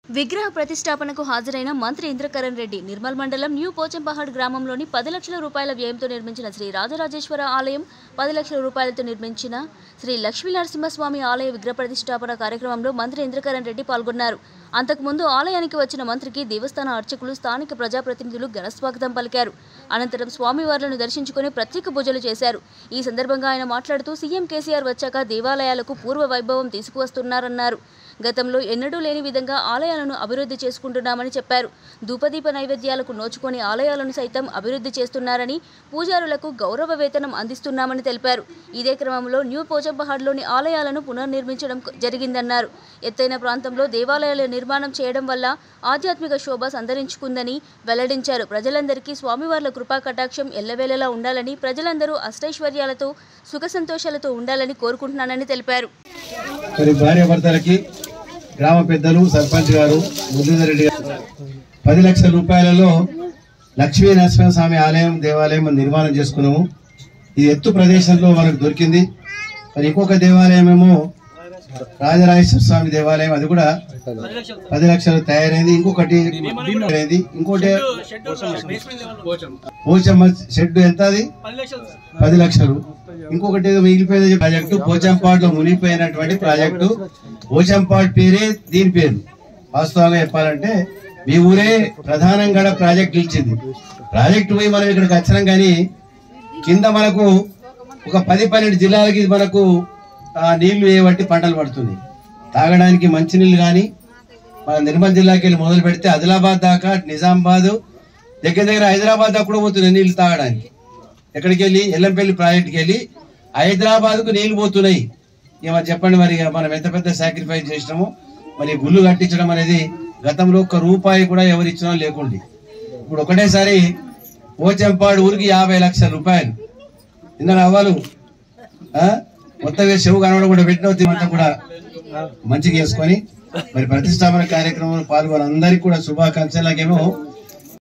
విగ్రహ ప్రతిష్టాపనకు హాజరైన మంత్రి ఇంద్రకరణ్ రెడ్డి నిర్మల్ మండలం న్యూ పోచంపహాడ్ గ్రామంలోని పది లక్షల రూపాయల వ్యయంతో నిర్మించిన శ్రీ రాజరాజేశ్వర ఆలయం పది లక్షల రూపాయలతో నిర్మించిన శ్రీ లక్ష్మీ నరసింహస్వామి ఆలయ విగ్రహ ప్రతిష్టాపన కార్యక్రమంలో మంత్రి ఇంద్రకరణ్ రెడ్డి పాల్గొన్నారు అంతకుముందు ఆలయానికి వచ్చిన మంత్రికి దేవస్థాన అర్చకులు స్థానిక ప్రజాప్రతినిధులు ఘనస్వాగతం పలికారు అనంతరం స్వామివార్లను దర్శించుకుని ప్రత్యేక పూజలు చేశారు ఈ సందర్భంగా ఆయన మాట్లాడుతూ సీఎం కేసీఆర్ వచ్చాక దేవాలయాలకు పూర్వ వైభవం తీసుకువస్తున్నారన్నారు గతంలో ఎన్నడూ లేని విధంగా ఆలయాలను అభివృద్ధి చేసుకుంటున్నామని చెప్పారు ధూపదీప నైవేద్యాలకు నోచుకొని ఆలయాలను సైతం అభివృద్ధి చేస్తున్నారని పూజారులకు గౌరవ వేతనం అందిస్తున్నామని తెలిపారు ఇదే క్రమంలో న్యూ పోచంపహాడ్లోని ఆలయాలను పునర్నిర్మించడం జరిగిందన్నారు ఎత్తైన ప్రాంతంలో దేవాలయాల నిర్మాణం చేయడం వల్ల ఆధ్యాత్మిక శోభ సంతరించుకుందని వెల్లడించారు ప్రజలందరికీ స్వామివార్ల కృపా కటాక్షం ఎల్లవేళలా ఉండాలని ప్రజలందరూ అష్టైశ్వర్యాలతో సుఖ సంతోషాలతో ఉండాలని కోరుకుంటున్నానని తెలిపారు మరి భార్యాభర్తలకి గ్రామ పెద్దలు సర్పంచ్ గారు మురళీధర్ రెడ్డి గారు పది లక్షల రూపాయలలో లక్ష్మీ నరసింహస్వామి ఆలయం దేవాలయం మనం నిర్మాణం చేసుకున్నాము ఇది ఎత్తు ప్రదేశంలో మనకు దొరికింది మరి ఇంకొక దేవాలయం ఏమో రాజరాజేశ్వర స్వామి దేవాలయం అది కూడా పది లక్షలు తయారైంది ఇంకొకటి అయింది ఇంకోటి పోచమ్మ షెడ్ ఎంత అది పది లక్షలు ఇంకొకటి ఏదో మిగిలిపోయేది ప్రాజెక్టు పోచంపాడ్ లో మునిగిపోయినటువంటి ప్రాజెక్టు పోచంపాడ్ పేరే దీని పేరు వాస్తవంగా చెప్పాలంటే మీ ఊరే ప్రధానంగా ప్రాజెక్ట్ ఇచ్చింది ప్రాజెక్టు పోయి మనం ఇక్కడికి వచ్చినాం కానీ కింద మనకు ఒక పది పన్నెండు జిల్లాలకి మనకు ఆ నీళ్లు వేయబట్టి పంటలు పడుతున్నాయి తాగడానికి మంచినీళ్ళు కానీ మన నిర్మల్ జిల్లాకి వెళ్ళి మొదలు పెడితే ఆదిలాబాద్ దాకా నిజామాబాద్ దగ్గర దగ్గర హైదరాబాద్ దాకా కూడా పోతున్నాయి నీళ్లు తాగడానికి ఎక్కడికి వెళ్ళి ఎల్లంపల్లి ప్రాజెక్ట్కి వెళ్ళి హైదరాబాద్ కు నీళ్లు పోతున్నాయి ఇక మరి చెప్పండి మరి ఇక మనం ఎంత పెద్ద సాక్రిఫైస్ చేసినామో మరి గుళ్ళు కట్టించడం అనేది గతంలో ఒక్క రూపాయి కూడా ఎవరు ఇచ్చినా లేకుండే ఇప్పుడు ఒకటేసారి పోచంపాడు ఊరికి యాభై లక్షల రూపాయలు ఇందులో అవ్వాలి మొత్తం చెవు కనబడకుండా పెట్టిన అంతా కూడా మంచిగా చేసుకొని మరి ప్రతిష్టాపన కార్యక్రమంలో పాల్గొని అందరికీ కూడా శుభాకాంక్షలు నాకేమో